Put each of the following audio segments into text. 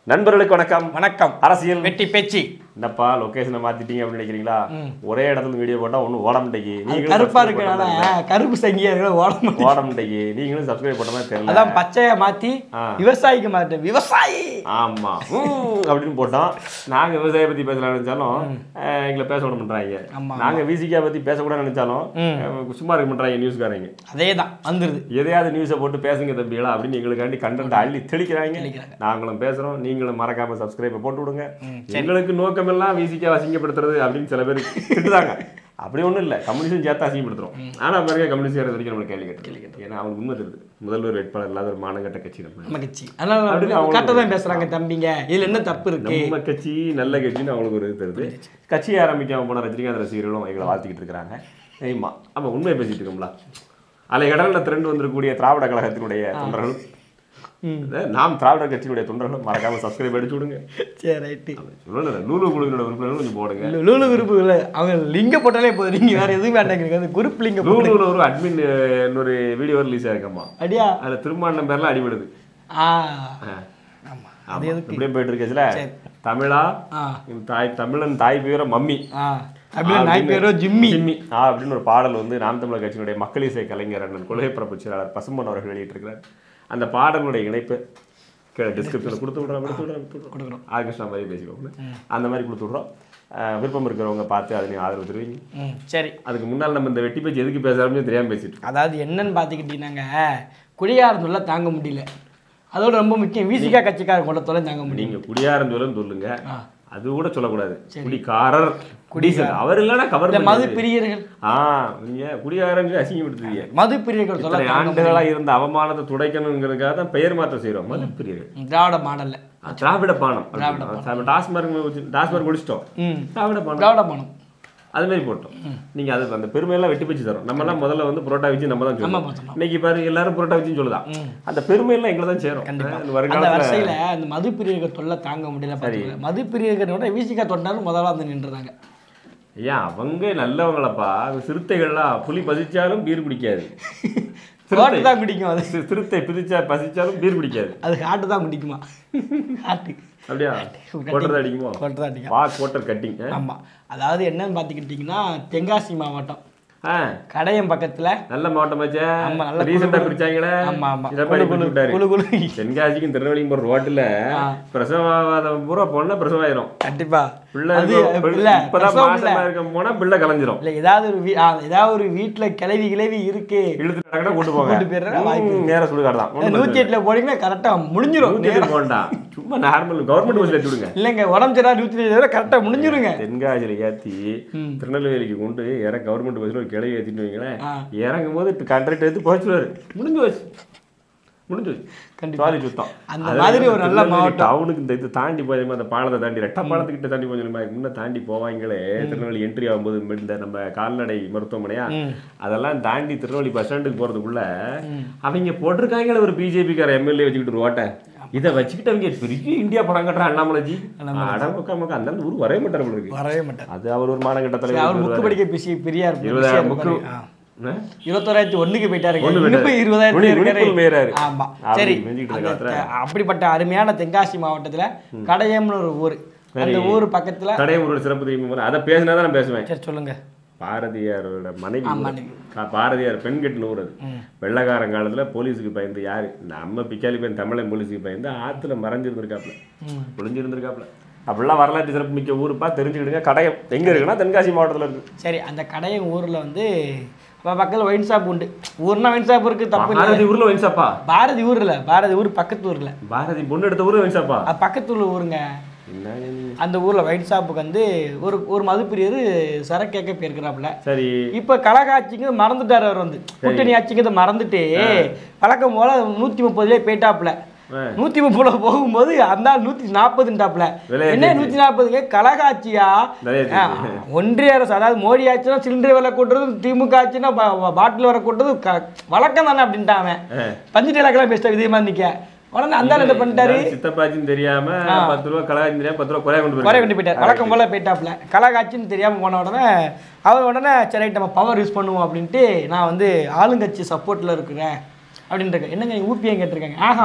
நண்பர்களுக்கு வணக்கம் வணக்கம் அரசியல் வெட்டி பேச்சு என்னப்பா லொகேஷனை மாத்திட்டீங்க அப்படின்னு நினைக்கிறீங்களா ஒரே இடத்துல வீடியோ போட்டா ஒன்றும் ஓட மாட்டேங்கி அது நீங்களும் கருப்பா subscribe இருக்கனால பண்ண மாட்டீங்க. கருப்பு சங்கியா இருக்கிற ஓட மாட்டேங்குது. ஓட மாட்டேங்கி நீங்களும் சப்ஸ்கிரைப் பண்ண மாதிரி தெரியல அதான் பச்சையா மாத்தி ஆ. விவசாயிக்கு மாட்டேன் விவசாயி ஆமா ம், அப்படின்னு போட்டோம் நாங்க விவசாய பத்தி பேசலாம் நினைச்சாலும் அஹ், எங்களை பேச விட மாட்டாங்க ஆமா, நாங்க விசிகா பத்தி பேசக்கூடாது நினைச்சாலும் அஹ், சும்மா இருக்க மாட்டாங்க நியூஸ்காரங்க அதே தான் வந்துருது எதையாவது நியூஸை போட்டு பேசுங்க தம்பிகளா அப்படின்னு எங்களுக்காண்டி கண்டென்ட் அள்ளி தெளிக்கிறாங்க தெளிக்கிறாங்க. நாங்களும் பேசுறோம் நீங்களும் மறக்காம சப்ஸ்கிரைப் போட்டு விடுங்க எங்களுக்கு நோக்கமெல்லாம் விசிக்கா அசிங்கப்படுத்துறது அப்படின்னு சில பேர் திட்டுதாங்க அப்படி ஒண்ணும் இல்ல கம்யூனிஸ்டும் சேர்த்து அசிங்கப்படுத்துறோம் ஆனா பாருங்க கம்யூனிஸ்ட் சேர்த்து வரைக்கும் நம்மளுக்கு கேள்வி கேட்டு ஏன்னா அவங்க உண்மை தெரியுது முதல்வர் வேட்பாளர் இல்லாத ஒரு மானங்கட்ட கட்சி நம்ம நம்ம கட்சி அதனால அப்படின்னு அவங்களுக்கு கரெக்டாக தான் பேசுறாங்க தம்பிங்க இதுல என்ன தப்பு இருக்கு நம்ம கட்சி நல்ல கட்சின்னு அவங்களுக்கு ஒரு இது தெரியுது கட்சி ஆரம்பிக்காம போன ரஜினிகாந்த் ரசிகர்களும் எங்களை வாழ்த்திக்கிட்டு இருக்கிறாங்க ஆமா ஆமா உண்மையை பேசிட்டு இருக்கோம்ல அலை கடலில் திரண்டு வந்திருக்கக்கூடிய திராவிட கழகத்தினுடைய தொண்டர்கள் இதை நாம் திராவிட கட்சியினுடைய தொண்டர்களும் மறக்காம சப்ஸ்கிரைப் அடிச்சு விடுங்க சரி ரைட்டு சொல்லல லூலு குழுவினோட உறுப்பினர்கள் கொஞ்சம் போடுங்க லூலு குரூப் இல்லை அவங்க லிங்க போட்டாலே போதும் நீங்க வேற எதுவும் வேண்டாங்க அந்த குரூப் லிங்க போட்டு லூலுல ஒரு அட்மின் இன்னொரு வீடியோ ரிலீஸ் ஆயிருக்கம்மா அடியா அதுல திருமாண்டம் பேர்ல அடிபடுது ஆ ஆ. ஆமா ஆமா. அது எதுக்கு இப்படியே போயிட்டு இருக்கச்சுல சரி. தமிழா ஆ இந்த தாய் தமிழன் தாய் பேர மம்மி ஆ அப்படியே நாய் பேரோ ஜிம்மி ஜிம்மி ஆ அப்படின்னு ஒரு பாடல் வந்து நாம் தமிழர் கட்சியினுடைய மக்கள் இசை கலைஞர் அண்ணன் கொள்கை பரப்பு செயலாளர் பசும்பன் அவர்கள் வெளியிட்டிருக்கிறார் அந்த பாடலுடைய இணைப்பு கீழே டிஸ்கிரிப்ஷனில் கொடுத்து விட்றோம் கொடுத்து விட்றோம் கொடுத்து விட்றோம் கொடுக்குறோம் ஆர்கெஸ்ட்ரா மாதிரி பேசிக்கோங்க அந்த மாதிரி கொடுத்து விட்றோம் அஹ் விருப்பம் இருக்கிறவங்க பார்த்து அதை நீங்க ஆதரவு தெரிவிங்க ம் சரி அதுக்கு முன்னால் நம்ம இந்த வெட்டி பேச்சு எதுக்கு பேசுறோம்னு தெரியாம பேசிட்டு இருக்கோம். அதாவது என்னன்னு பார்த்துக்கிட்டீங்கன்னாங்க குடியாரந்துள்ள தாங்க முடியல அதோட ரொம்ப முக்கியம் விசிகா கட்சிக்காரர் கொண்ட தொலை தாங்க முடியும் நீங்க குடியாரம் சொல்லுன்னு சொல்லுங்க ஆ. அது கூட சொல்லக்கூடாது குடிக்காரர் குடிசர் அவர் இல்லைன்னா கவர் இந்த மது பிரியர்கள் ஆ நீங்க குடியாரம் சொல்லி அசிங்கப்படுத்துறீங்க மது பிரியர்கள் சொல்ல இத்தனை ஆண்டுகளா இருந்த அவமானத்தை துடைக்கணுங்கிறதுக்காக தான் பெயர் மாற்றம் செய்றோம் மது பிரியர்கள் திராவிட மாடல்ல திராவிட பானம் டாஸ்மார்க் டாஸ்மார்க் குடிச்சிட்டோம் ம் திராவிட பானம் திராவிட மானம் அது மாதிரி போட்டோம் நீங்க அது அந்த பெருமையெல்லாம் வெட்டி பிச்சு தரோம் நம்ம எல்லாம் முதல்ல வந்து புரோட்டா வச்சு நம்ம தான் நம்ம சொல்லுவோம் பார்த்தோம் இன்னைக்கு பாரு எல்லாரும் புரோட்டா வச்சுன்னு சொல்லுதான் அந்த பெருமையெல்லாம் எங்களை தான் சேரும் கண்டிப்பா. இந்த அந்த வருங்காலத்துல வரிசையில அந்த மது பிரியர்கள் தொல்லை தாங்க முடியல பாத்தீங்களா மது பிரியர்களோட விசிகா தொண்டாலும் முதல்ல வந்து நின்றுறாங்க ஐயா அவங்க நல்லவங்களப்பா அது சிறுத்தைகள்லாம் புலி பசிச்சாலும் பீர் குடிக்காது ஹாட்டு தான் குடிக்கும் அது சி- சிறுத்தை பிதிச்சா பசிச்சாலும் பீர் குடிக்காது அது ஹாட்டு தான் குடிக்குமா ஹாட்டு அப்படியா கோட்டர் அடிக்குமோ கொட்டை தான் அடிக்கும் பா கோட்டர் கட்டிங் ஆமா அதாவது என்னன்னு பார்த்துக்கிட்டிங்கன்னா தென்காசி மாவட்டம் ஆ கடையம் பக்கத்துல நல்ல மாவட்டமாச்சே ஆமா, நல்ல ரீசெண்டா குளு- பிரிச்சாங்களே ஆமா ஆமா சிறப்பாடி குளு குளு விட்டாரு குளு குளு தென்காசிக்கும் திருநெல்வேலியும் போற ரோட்டுல பிரசவாத பூரா போனா பிரசவம் ஆயிரும் கண்டிப்பா பிள்ளை அது இப்போ- இல்ல இப்பதான் பிரசவம் இல்ல மாசமா இருக்க போனா பிள்ளை கலைஞ்சிரும் இல்ல ஏதாவது ஒரு வீ- ஆ, ஏதாவது ஒரு வீட்டுல கிளவி கிளவி இருக்கு இழுத்து நடக்கிற கூட்டு போங்க கூட்டு போயிடுறா, வாய்ப்பு ம், நேரா சுடுகாடு தான் ஒண்ணும் நூத்தி எட்டுல போனீங்கன்னா கரெக்டா முடிஞ்சிரும் நூத்தி எட்டு போண்டா சும்மா நார்மல் கவர்மெண்ட் பஸ்ல ஏத்தி விடுங்க இல்லைங்க உடம்பு சரியா நூத்தி எட்டு கரெக்டா முடிஞ்சிருங்க தென்காசியில ஏத்தி திருநெல்வேலிக்கு கொண்டு இற கவர்மெண்ட் பஸ்ல ஒரு கிளை ஏத்திட்டு வைங்களேன் ஆ. இறங்கும் போது கண்ட்ராக்ட் எடுத்து போச்சுருவாரு முடிஞ்சு போச்சு முடிஞ்சு போச்சு கண்டிப்பா. சாரி சுத்தம் அந்த அது மாதிரி ஒரு நல்ல திருநெல்வேலி மாவட்டம். டவுனுக்கு இந்த இது தாண்டி போய் அந்த பாலத்தை தாண்டி ரெட்ட பாலத்துக்கிட்ட தாண்டி போய் முன்ன தாண்டி போவாங்களே திருநெல்வேலி என்ட்ரி ஆகும்போது இந்த நம்ம கால்நடை மருத்துவமனையா அதெல்லாம் தாண்டி திருநெல்வேலி பஸ் ஸ்டாண்டுக்கு போறதுக்குள்ள அவங்க போட்டிருக்காங்களே ஒரு பிஜேபி கார எம்எல்ஏ வச்சுக்கிட்டு ஒரு ஓட்டை இதை வச்சுக்கிட்டு அவங்க பெரிய இந்தியா படம் கட்டுற அண்ணாமலைஜி அடமுக்கா மக்கா அந்த ஊர் வரவே மாட்டார் போல இருக்கு வரவே மாட்டார் அது அவர் ஒரு மானகட்ட சரி, அவர் தலைவர் புக்கு படிக்க பிசி பெரியார் இருபதாயிரம் புக்கு இருபத்தோராயிரத்தி ஒண்ணுக்கு போயிட்டாரு ஒண்ணு இன்னும் போய் போயிட்டாரு. இருபதாயிரத்தி நுனி- இருக்காரு. நுனிப்புல் மேயறாரு. ஆமா அப்படி சரி மேய்ஞ்சிக்கிட்டு அந்த இருக்க காலத்துல. த- அப்படிப்பட்ட அருமையான தென்காசி மாவட்டத்துல கடையம்னு ஒரு ஊர் அந்த ஊர் பக்கத்துல கடையூரோட சிறப்பு தெரியுமா அதை பேசினா தான் நான் பேசுவேன் சரி சொல்லுங்க பாரதியாரோட மனைவி ஆ, ஊர். மனைவி. கா- பாரதியார் பெண் கட்டின ஊர் அது வெள்ளக்காரன் காலத்துல போலீஸுக்கு பயந்து யாரு நம்ம பிக்காலி பையன் தமிழன் போலீஸுக்கு பயந்து ஆத்துல மறைஞ்சிருந்திருக்காப்ல ம். ஒளிஞ்சிருந்திருக்காப்ல அப்படிலாம் வரலாற்று சிறப்பு மிக்க ஊருப்பா தெரிஞ்சுக்கிடுங்க கடையம் எங்க இருக்குன்னா தென்காசி மாவட்டத்துல இருக்கு சரி அந்த கடையம் ஊர்ல வந்து அப்ப பக்கத்துல ஒயின் ஷாப் உண்டு ஊர்னா ஒயின் ஷாப் இருக்கு தப்பு இல்லை பாரதி ஊர்ல வென்சாப்பா பாரதி ஊர்ல பாரதி ஊர் பக்கத்து ஊர்ல பாரதி பொண்ணு எடுத்த ஊர்ல வென்சாப்பா அது பக்கத்து ஊர்ல ஊருங்க என்ன நீ? அந்த ஊர்ல ஒயின் ஷாப்புக்கு வந்து ஒரு ஒரு மதுப்பிரியர் சரக்கு கேட்க போயிருக்கிறாப்புல சரி இப்ப கலகாட்சிங்கிறது மறந்துட்டாரு அவர் வந்து கூட்டணி ஆட்சிங்கிறத மறந்துட்டு வழக்கம் போல நூத்தி முப்பதுலயே போயிட்டாப்புல ஆ. நூத்தி முப்பதுல போகும்போது அந்த ஆள் நூத்தி நாற்பதுன்ட்டாப்புல விலை என்ன நூத்தி நாற்பதுக்கு கலகாட்சியா நிறைய ஆ, ஒன்றிய அரசு அதாவது மோடி ஆச்சுன்னா சிலிண்டர் விலை கூட்டுறது திமுக ஆச்சுன்னா பாட்டில் வர கூட்டுறது க- வழக்கம் தானே அப்படின்ட்டான் அவன் பஞ்சு டைலாக்லாம் பேசிட்டா இதே மாதிரி நிக்க உடனே அந்த ஆள் என்ன பண்ணிட்டாரு சித்தப்பாச்சின்னு தெரியாம பத்து ரூபா கலாச்சி தெரியாம பத்து ரூபா குறைய கொண்டு குறை போயிருக்காரு. கொண்டு போயிட்டார் வழக்கம் போல போயிட்டாப்ல கலாகாட்சின்னு தெரியாம போன உடனே அவர் உடனே சரி ரைட், நம்ம பவர் யூஸ் பண்ணுவோம் அப்படின்ட்டு நான் வந்து ஆளுங்கட்சி சப்போர்ட்ல இருக்கிறேன் அப்படின்னு இருக்கேன் என்னங்க ஊபிஎம் கேட்டிருக்காங்க ஆஹா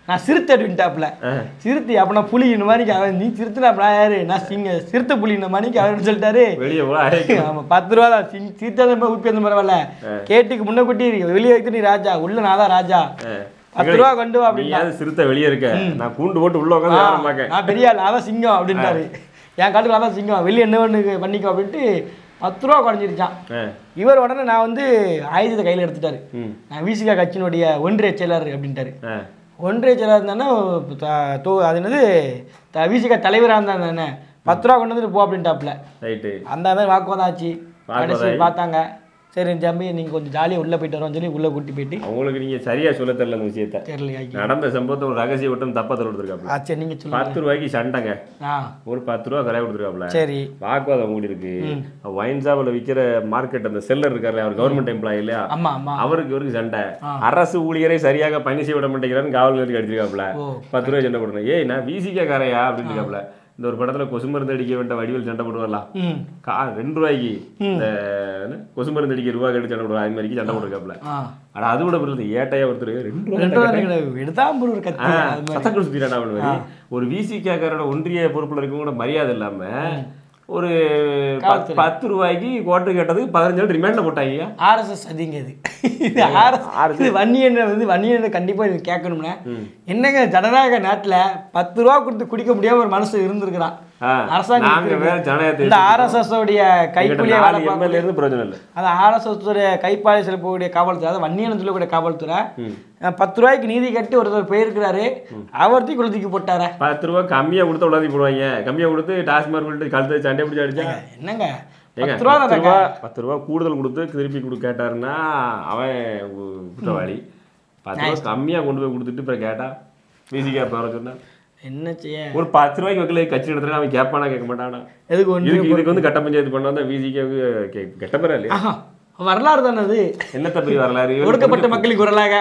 நான் சிறுத்தை அப்படின்ட்டாப்புல சிறுத்தை அப்ப நான் புலி இந்த மாதிரி அவன் நீ சிறுத்தை நான் யாரு நான் சிங்க சிறுத்தை புலி இந்த மாதிரி அவர் சொல்லிட்டாரு வெளியே போல ஆமா பத்து ரூபா தான் சிங் சிறுத்தை உப்பி அந்த பரவாயில்ல கேட்டுக்கு முன்ன குட்டி வெளியே வைத்து நீ ராஜா உள்ள நான் தான் ராஜா பத்து ரூபா கொண்டு வா நீ அப்படின்னா ஏன் சிறுத்தை வெளியே இருக்க நான் கூண்டு போட்டு உள்ள உட்காந்து ஆ, வியாபாரம் பார்க்க நான் பெரிய ஆள் அதான் சிங்கம் அப்படின்ட்டாரு என் காட்டுக்கு அதான் சிங்கம் வெளியே என்ன ஒன்று பண்ணிக்கோ அப்படின்ட்டு பத்து ரூபா குறைஞ்சிருச்சான் ஆ. இவர் உடனே நான் வந்து ஆயுதத்தை கையில் எடுத்துட்டாரு ம். நான் விசிகா கட்சியினுடைய ஒன்றிய செயலர் அப்படின்ட்டாரு ஆ. ஒன்றிய செயலர் இருந்தானே த- தோ அது என்னது த- விசிகா தலைவராக இருந்தான் தானே பத்து ரூபா கொண்டு வந்து போ அப்படின்ட்டாப்புல ரைட்டு அந்த மாதிரி வாக்குவாதம் ஆச்சு வாக்குவாதம் கடைசி ஆகி. பார்த்தாங்க சரி தம்பி நீங்கள் கொஞ்சம் ஜாலியாக உள்ளே போயிட்டு வரோம்னு சொல்லி உள்ளே கூட்டி போயிட்டு அவங்களுக்கு நீங்க சரியா சொல்ல தெரியல அந்த விஷயத்த தெரியல ஆக்கி நடந்த சம்பவத்தை ஒரு ரகசிய விட்டம் தப்பா கொடுத்துருக்காப்ல ஆ சரி நீங்கள் சொல்லுங்க பத்து ரூபாய்க்கு சண்டைங்க ஆ ஒரு பத்து ரூபா கரையா கொடுத்துருக்காப்ல சரி வாக்குவாதம் கூடி இருக்கு ஒயின் ஷாப்ல விக்கிற மார்க்கெட் அந்த செல்லர் இருக்காரு அவர் கவர்மெண்ட் எம்ப்ளாயி இல்லையா ஆமா ஆமா அவருக்கு இவருக்கு சண்டை அரசு ஊழியரை சரியாக பணி செய்ய விட மாட்டேங்கிறான்னு காவல் நிலையத்துக்கு அடிச்சிருக்காப்ல ஓ. பத்து ரூபாய் சண்டை போடுறேன் ஏய் நான் விசிகா காரையா அப்படின்னு இருக்காப்ல இந்த ஒரு படத்துல கொசு மருந்து அடிக்க வேண்ட வடிவில் சண்டை போடுவார்லாம் ம் கா ரெண்டு ரூபாய்க்கு இந்த என்ன, கொசு மருந்து அடிக்க ரூபா கட்டி சண்டை போடுவா அது மாதிரிக்கு சண்டை போட்டுருக்காப்ல ஆ ஆனா அது கூட பிறகு ஏட்டையா ஒருத்தர் ரெண்டு ரூபா ரெண்டு ரூபா கிடையாது எடுத்தாம்பூர் ஒரு கத்தி அது மாதிரி சத்தக்குள் சுத்திட்டாடா அவனு மாதிரி ஒரு விசிகாக்காரோட ஒன்றிய பொறுப்புல இருக்கவங்க கூட மரியாதை இல்லாம ஒரு பத்து- பத்து ரூபாய்க்கு கோட்டு கேட்டதுக்கு பதினஞ்சு நாள் ரிமாண்ட்ல போட்டாங்க ஆர்எஸ்எஸ் அதிங்க இது இது ஆர்எஸ் இது வன்னியன் வந்து வன்னியன் கண்டிப்பா இது கேட்கணும்னா என்னங்க ஜனநாயக நாட்டுல பத்து ரூபா கொடுத்து குடிக்க முடியாம ஒரு மனசு இருந்திருக்கிறான் ஆ, அரசாங்கம் நாங்க இருக்கு. வேற ஜனநாயகத்தை இந்த ஆர்எஸ்எஸ் உடைய கைக்கூலியை வேலை எம்எல்ஏ பார்க்கக்கூடிய இருந்து பிரயோஜனம் இல்லை அது ஆர்எஸ்எஸ் உடைய கைப்பாலை செலுத்தக்கூடிய காவல்துறை அதாவது வன்னியன் சொல்லக்கூடிய காவல்துறை அஹ், பத்து ரூபாய்க்கு நீதி கட்டி ஒருத்தர் போயிருக்கிறாரு அவர்த்தையும் குளத்துக்கு போட்டாரே பத்து ரூபா கம்மியா கொடுத்து உடனே போடுவாங்க கம்மியா கொடுத்து டாஸ்மார்க் பண்ணிட்டு கழுத்து சண்டை பிடிச்சி அடிச்சா என்னங்க ஏங்க பத்து ரூபா பத்து தானேங்க ரூபா பத்து ரூபா கூடுதல் கொடுத்து திருப்பி கொடு கேட்டாருன்னா அவன் கு- குற்றவாளி பத்து ரூபா கம்மியா கொண்டு போய் கொடுத்துட்டு அப்புறம் கேட்டா விசிகா போற சொன்னா என்ன செய்ய ஒரு பத்து ரூபாய்க்கு வைக்கல கட்சி நடத்துறா அவன் கேட்பானா கேட்க மாட்டானா எதுக்கு ஒன்று இதுக்கு இதுக்கு வந்து கட்ட பஞ்சாயத்து பண்ணா தான் விசிகாவுக்கு கெட்ட பேரா இல்லையா ஆஹா வரலாறு தானே அது என்னத்த பெரிய வரலாறு இவருக்கு ஒடுக்கப்பட்ட மக்களின் குரலாக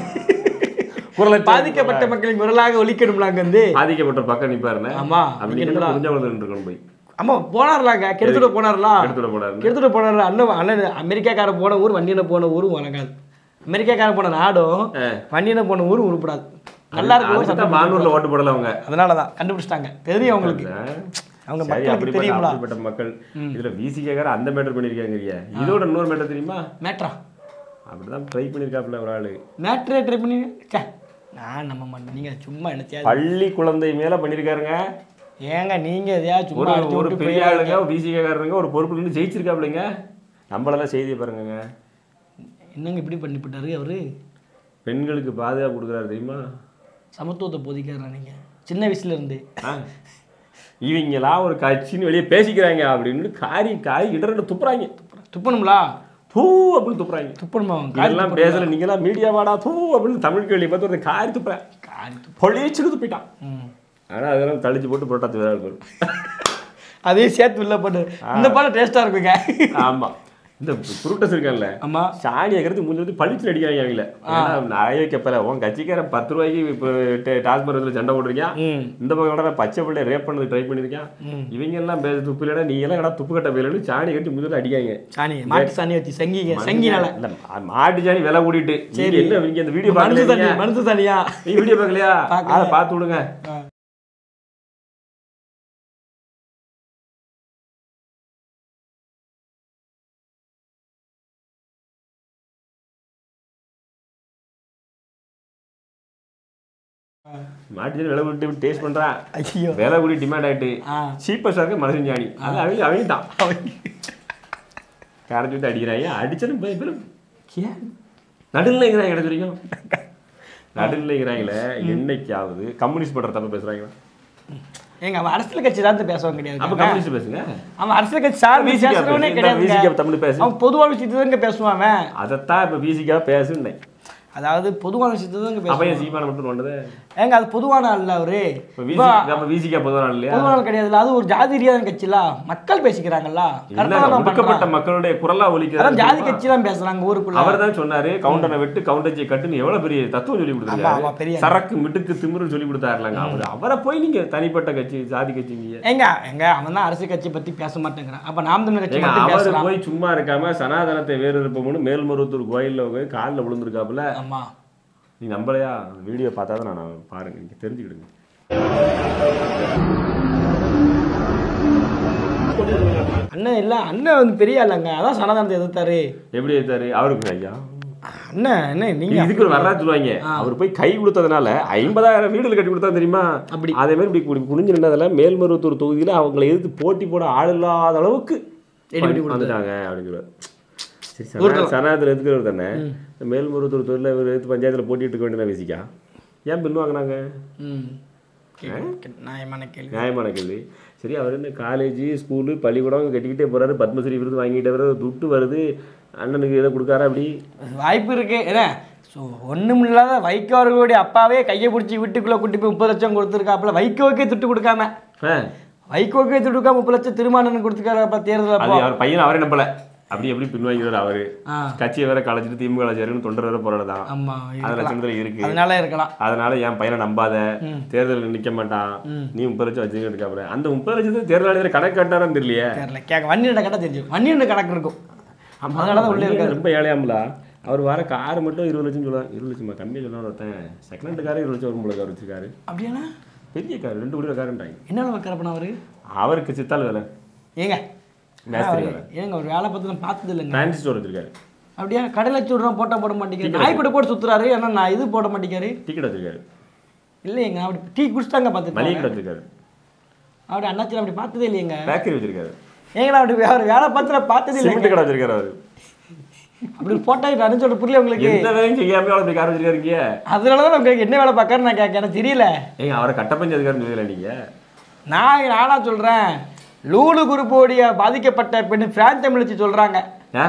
குரலை பாதிக்கப்பட்ட மக்களின் குரலாக ஒலிக்கணும்ல அங்க வந்து பாதிக்கப்பட்ட பக்கம் நிப்பாருன்னு ஆமா அப்படி என்ன புரிஞ்ச வளர்ந்து இருக்கணும் போய் ஆமா போனார்லாங்க கெடுத்துட்டு போனார்லா எடுத்துட போடாரு கெடுத்துட்டு போனார் அண்ணன் அண்ணன் அமெரிக்காக்கார போன ஊர் வண்டியில போன ஊரும் வழங்காது அமெரிக்காக்கார போன நாடும் வண்டியில போன ஊரும் உருப்படாது நல்லா இருக்கு ஊர் அதுக்கு சட்டம் தான் மானூர்ல ஓட்டு போடல அவங்க அதனாலதான் கண்டுபிடிச்சிட்டாங்க தெரியும் அவங்களுக்கு அவங்க சரி மக்களுக்கு அப்படிப்பட்ட தெரியுங்களா அப்படிப்பட்ட மக்கள் இதுல விசிகார அந்த மேட்டர் பண்ணிருக்காங்க இதோட இன்னொரு மேட்டர் தெரியுமா மேட்ரா அப்படிதான் ட்ரை பண்ணிருக்காப்ல ஒரு ஆளு மேட்ரே ட்ரை பண்ணி ச்சே நான் நம்ம மாட்டேன் நீங்க சும்மா நினைச்சா பள்ளி குழந்தை மேல பண்ணிருக்காருங்க ஏங்க நீங்க எதையாவது ஒரு சும்மா அடிச்சு ஒரு விட்டு பெரிய போய் ஆளுங்க விசிகாரங்க ஒரு பொறுப்புல இருந்து ஜெயிச்சிருக்காப்லங்க நம்மளெல்லாம் செய்தியை பாருங்க என்னங்க இப்படி பண்ணிவிட்டாரு அவரு பெண்களுக்கு பாதுகாப்பு கொடுக்குறாரு தெரியுமா சமத்துவத்தை போதிக்கிறாரா நீங்க சின்ன வயசுல இருந்து ஆ. இவங்கெல்லாம் ஒரு கட்சின்னு வெளியே பேசிக்கிறாங்க அப்படின்னு காரி காரி இடர்ல துப்புறாங்க துப்பணுங்களா தூ அப்படின்னு துப்புறாங்க துப்பணுமா அவங்க? இதெல்லாம் பேசல நீங்களாம் மீடியா வாடா தூ அப்படின்னு தமிழ் கேள்வி பார்த்து ஒரு காரி துப்புறேன் காரி துப்பு. பொழிச்சுட்டு துப்பிட்டான் ம். ஆனா அதெல்லாம் தளிச்சு போட்டு புரட்டாத்து வேற இருக்கும் அதையும் சேர்த்து உள்ள போட்டு இந்த பாடம் டேஸ்டா இருக்குங்க ஆமா இந்த புருட்டஸ் இருக்கான்ல ஆமா சாணி அக்கிறது மூஞ்சி வந்து பளிச்சு அடிக்கிறாங்க அவங்கள ஏன்னா நிறைய வைக்கப்பல உன் கட்சிக்காரன் பத்து ரூபாய்க்கு இப்போ டாஸ்மார்க் சண்டை போட்டிருக்கான் ம் இந்த பக்கம் பச்சை பிள்ளை ரேப் பண்ணது ட்ரை பண்ணிருக்கான் இவங்க எல்லாம் பேச துப்பு இல்லடா நீ எல்லாம் கடா துப்பு கட்ட போயிலன்னு சாணி கட்டி முதல்ல அடிக்காங்க சாணி மாட்டு சாணி வச்சு சங்கிங்க சங்கினால இல்ல, மா- மாட்டு சாணி விலை கூட்டிட்டு நீங்க என்ன நீங்க இந்த வீடியோ மனுஷ தண்ணி பாக்கலையா மனுஷ தண்ணியா நீ வீடியோ பார்க்கலையா பார்க்கல. அதை பார்த்து விடுங்க மாட்டு சாணி விலை கூட்டி டேஸ்ட் பண்றான் ஐயோ விலை கூடி டிமாண்ட் ஆயிட்டு ஆ சீப்பஸ்டாக இருக்க மனுஷன் ஞானி அது அவங்க அவங்க தான் கரைச்சி விட்டு அடிக்கிறாங்க அடிச்சாலும் போய் பேர் நடுநிலை இருக்கிறாங்க கிடைச்ச வரைக்கும் நடுநிலை இருக்கிறாங்களே என்னைக்காவது கம்யூனிஸ்ட் பண்ற தப்பு பேசுறாங்க ஏங்க அவன் அரசியல் கட்சி தான் பேசுவாங்க அப்ப கிடையாது கம்யூனிஸ்ட் பேசுங்க அவன் அரசியல் கட்சி சார் VCK பேசுறவனே பேசு. இந்த VCK கிடையாது தமிழ் பேசு அவன் பொதுவான விஷயத்தை தாங்க பேசுவான் அவன் அதைத்தான் இப்ப விசிக்கா பேசுனேன் அதாவது பொதுவான விஷயத்தை தாங்க அப்ப பேசுவான் ஏன் சீமான மட்டும் கொண்டது ஏங்க அது பொதுவான ஆள் அவரு இப்ப விசி அப்ப விசிக்கா பொதுவான இல்லையா பொதுவான கிடையாதுல்ல அது ஒரு ஜாதி ரீதியான கட்சில மக்கள் பேசிக்கிறாங்கல்ல இல்ல கரெக்டாக தான் ஒடுக்கப்பட்ட பண்றான். மக்களுடைய குரலா அதான் ஒலிக்கிறது ஜாதி கட்சி தான் பேசுறாங்க ஊருக்குள்ள அவர் தான் சொன்னாரு கவுண்டனை விட்டு கவுண்டர்ஜியை கட்டுன்னு எவ்வளவு பெரிய தத்துவம் சொல்லி ஆமா, ஆமா, பெரிய கொடுத்தாரு சரக்கு மிட்டுக்கு திமிரு சொல்லி கொடுத்தாருலங்க அவர் அவரை போய் நீங்க தனிப்பட்ட கட்சி ஜாதி கட்சிங்க ஏங்க எங்க அவன் தான் அரசியல் கட்சி பத்தி பேச மாட்டேங்கிறான் அப்ப நாம் தமிழர் கட்சி ஏங்க மட்டும் அவர் பேசுறான் போய் சும்மா இருக்காம சனாதனத்தை வேறு இருப்போம்னு மேல்மருவத்தூர் கோயில்ல போய் காலில் விழுந்திருக்காப்புல ஆமா நீ நம்பலையா வீடியோ பார்த்தா தான் நான் பாருங்க நீங்க தெரிஞ்சுக்கிடுங்க அண்ணன் இல்ல அண்ணன் வந்து பெரிய ஆளுங்க அதான் சனாதனத்தை எதிர்த்தாரு எப்படி எடுத்தாரு அவருக்கு ஐயா அண்ணன் என்ன நீங்க இதுக்கு ஒரு வரலாறு சொல்லுவாங்க அவர் போய் கை கொடுத்ததுனால ஐம்பதாயிரம் வீடுகள் கட்டி கொடுத்தா தெரியுமா அப்படி. அதே மாதிரி இப்படி இப்படி குனிஞ்சு நின்றதுல மேல்மருவத்தூர் தொகுதியில அவங்களை எதிர்த்து போட்டி போட ஆள் இல்லாத அளவுக்கு வந்துட்டாங்க அப்படின்னு சொல்லுவார் சரி சனா- சனாதனத்தில் எதுக்குறவர் தானே இந்த மேல்மருவத்தூர் தொழில இவர் எதிர்த்து பஞ்சாயத்தில் போட்டிட்டு இருக்க வேண்டியதான் பேசிக்கா ஏன் பின் வாங்கினாங்க ம் கேள்வி, நியாயமான கேள்வி நியாயமான கேள்வி சரி அவர் என்ன காலேஜ் ஸ்கூலு பள்ளிக்கூடம் கட்டிக்கிட்டே போறாரு பத்மஸ்ரீ விருது வாங்கிட்டே வர்றது துட்டு வருது அண்ணனுக்கு எதை கொடுக்காரா அப்படி வாய்ப்பு இருக்கு என்ன ஸோ ஒன்றும் இல்லாத வைகோ அவர்களுடைய அப்பாவே கையை பிடிச்சி வீட்டுக்குள்ளே கூட்டி போய் முப்பது லட்சம் கொடுத்துருக்காப்புல வைகோவுக்கே துட்டு கொடுக்காம ஆ, வைகோவுக்கே துட்டு கொடுக்காம முப்பது லட்சம் திருமானன் கொடுத்துருக்காரு அப்போ தேர்தல் அது அப்போ அவர் பையன் அவரே நம்பல அப்படி எப்படி பின்வாங்கிறார் அவரு ஆ கட்சியை வேற கலைச்சிட்டு திமுக கலைச்சாருன்னு தொண்டர் வேற போராடதான் ஆமாம் அது லட்சத்துல இருக்கு அதனால இருக்கலாம் அதனால என் பையனை நம்பாத தேர்தலில் நிக்க மாட்டான் நீ முப்பது லட்சம் வச்சுக்கிட்டு இருக்காப்புல அந்த முப்பது லட்சத்துக்கு தேர்தல் ஆணையர் கணக்கு காட்டாரான்னு தெரியலையே தெரியல கேட்க வன்னியண்ட கணக்கு தெரிஞ்சு வன்னியண்ட கணக்கு இருக்கும் அதனால தான் உள்ளே இருக்காரு ரொம்ப ஏழையாமலா அவர் வர கார் மட்டும் இருபது லட்சம் சொல்லுவாங்க இருபது லட்சமா கம்மியாக சொல்லுவாங்க ஒருத்தன் செகண்ட் ஹேண்ட் காரே இருபது லட்சம் வரும் போல கார் வச்சிருக்காரு அப்படியாண்ணா பெரிய கார் ரெண்டு கோடி காருன்றாங்க என்ன வைக்கிறப்பண்ணா அவரு அவருக்கு சித்தால் வேலை ஏங்க மேஸ்திரி அவரு- ஏங்க ஒரு வேலை பார்த்து நான் பார்த்தது இல்லைங்க ஃபேன்சி ஸ்டோர் வச்சிருக்காரு அப்படியா கடையில் வச்சு விட்றோம் போட்டா போட மாட்டேங்கிறாரு நாய்க்குட்டை போட்டு சுத்துறாரு ஏன்னா நான் இது போட மாட்டேங்கிறாரு டிக்கெட் வச்சிருக்காரு இல்லையேங்க அப்படி டீ குடிச்சிட்டாங்க மளிகை பார்த்துட்டு கடை வச்சிருக்காரு அப்படி அண்ணாச்சி அப்படி பார்த்ததே இல்லையேங்க பேக்கரி வச்சிருக்காரு ஏங்கண்ணா அப்படி வேற வேலை பார்த்து நான் பார்த்ததே இல்லைங்க சிமெண்ட் கடை வச்சிருக்காரு அவரு அப்படி போட்டா அனுப்பிச்சு புரியல உங்களுக்கு எந்த வேலையும் செய்யாம அவ்வளோ பெரிய கார் வச்சிருக்காருங்க அதனால தான் நான் கேட்க என்ன வேலை பார்க்கறேன்னு நான் கேட்க எனக்கு தெரியல ஏங்க அவரை கட்டப்பஞ்சு அதுக்காரன்னு சொல்லல நீங்க நான் நானா சொல்றேன் லூலு குரூப்போடைய பாதிக்கப்பட்ட பெண் பிரான்ஸ் தமிழச்சி சொல்றாங்க யார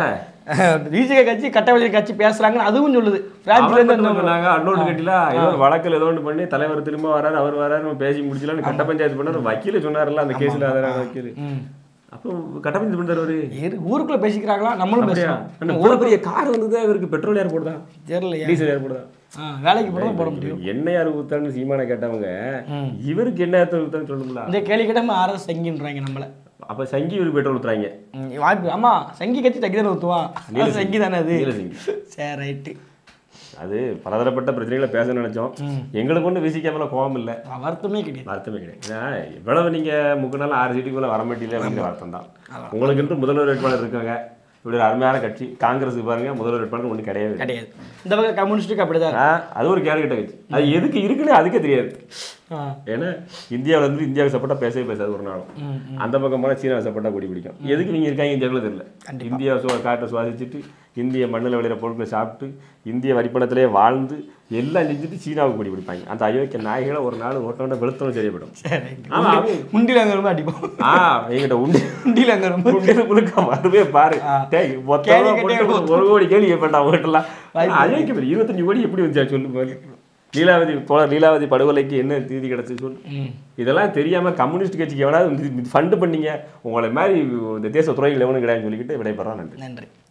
விஜய கட்சி கட்டவழி கட்சி பேசுறாங்கன்னு அதுவும் சொல்லுது பிரான்ஸ்ல இருந்து அவங்க இன்னும் சொன்னாங்க அன்னோட்டு கட்டில ஏதோ ஒரு வழக்கில் ஏதோ ஒன்று பண்ணி தலைவர் திரும்ப வராரு அவர் வராரு நம்ம பேசி முடிச்சலாம் கட்ட பஞ்சாயத்து பண்ணாரு வக்கீல் சொன்னார்ல அந்த கேஸ்ல அதான் வக்கீல் ம். அப்போ கட்ட பஞ்சாயத்து பண்ணாரு அவரு இரு- ஊருக்குள்ள பேசிக்கிறாங்களா நம்மளும் அப்படியா பேசுறோம் அண்ணா, இவ்வளவு பெரிய கார் வந்தது இவருக்கு பெட்ரோல் யார் போடுதா தெரியலையா டீசல் யார் போடுதா ஆ, வேலைக்கு போட போட முடியும் என்ன யார் ஊத்தான்னு சீமான கேட்டவங்க ம். இவருக்கு என்ன ஏத்த ஊத்தான்னு சொல்லுங்களா இந்த கேள்வி கேட்டாம ஆர்எஸ் சங்கின்றாங்க நம்மள அப்ப சங்கி இவருக்கு பெட்ரோல் ஊத்துறாங்க ம், வாய்ப்பு ஆமா சங்கி கட்சி தக்கி தானே ஊத்துவான் அது சங்கி தானே அது நீல சங்கி சரி ரைட்டு அது பலதரப்பட்ட பிரச்சனைகளை பேச நினைச்சோம் எங்களுக்கு ஒன்றும் விசிக்க மேல கோபம் இல்லை வருத்தமே கிடையாது வருத்தமே கிடையாது ஏன்னா எவ்வளவு நீங்க முக்கு நாள் ஆறு சீட்டுக்கு மேல வர மாட்டீங்க அப்படிங்கிற வருத்தம் தான் உங்களுக்கு என்று முதல்வர் வேட்பாளர் இருக்காங்க இப்படி ஒரு அருமையான கட்சி காங்கிரஸுக்கு பாருங்க முதல்வர் வேட்பாளர் ஒன்றும் கிடையாது கிடையாது இந்த பக்கம் கம்யூனிஸ்ட்டுக்கு அப்படிதான் ஆ, அது ஒரு கேரக்டர் கட்சி அது எதுக்கு இருக்குன்னு அதுக்கே தெரியாது ஆ. ஏன்னா இந்தியாவுல இருந்து இந்தியாவுக்கு சப்போர்ட்டா பேசவே பேசாது ஒரு நாளும் ம், அந்த பக்கம் போனால் சீனா சப்போர்ட்டா கொடி பிடிக்கும் எதுக்கு நீங்க இருக்காங்க இந்தியாவுல தெரியல இந்தியா சுவ காற்றை சுவாசிச்சுட்டு இந்திய மண்ணில் விளையிற பொருட்களை சாப்பிட்டு இந்திய வரிப்பணத்திலே வாழ்ந்து எல்லாம் செஞ்சுட்டு சீனாவுக்கு கொடி பிடிப்பாங்க அந்த அயோக்கிய நாய்களை ஒரு நாள் ஓட்டோட வெளுத்தோட சரியாயிடும் சரி ஆமா உண்டியில் அங்கே ரொம்ப அடிப்போம் ஆ எங்கிட்ட உண்டு உண்டியில் அங்கே ரொம்ப உண்டியல முழுக்க வருவே பாரு டேய், மொத்தமா கேள்வி கேட்டே போட்டு ஒரு கோடி கேள்வி கேட்பேன் அவங்ககிட்டலாம் அயோக்கிய பேர் இருபத்தஞ்சு கோடி எப்படி வந்துச்சா சொல்லு பாரு லீலாவதி போல லீலாவதி படுகொலைக்கு என்ன தீதி கிடைச்சு சொல்லு ம் இதெல்லாம் தெரியாம கம்யூனிஸ்ட் கட்சிக்கு எவனாவது ஃபண்டு பண்ணீங்க உங்களை மாதிரி இந்த தேச துறைகள் எவனும் கிடையாதுன்னு சொல்லிக்கிட்டு விடைபெறான் நன்றி நன்றி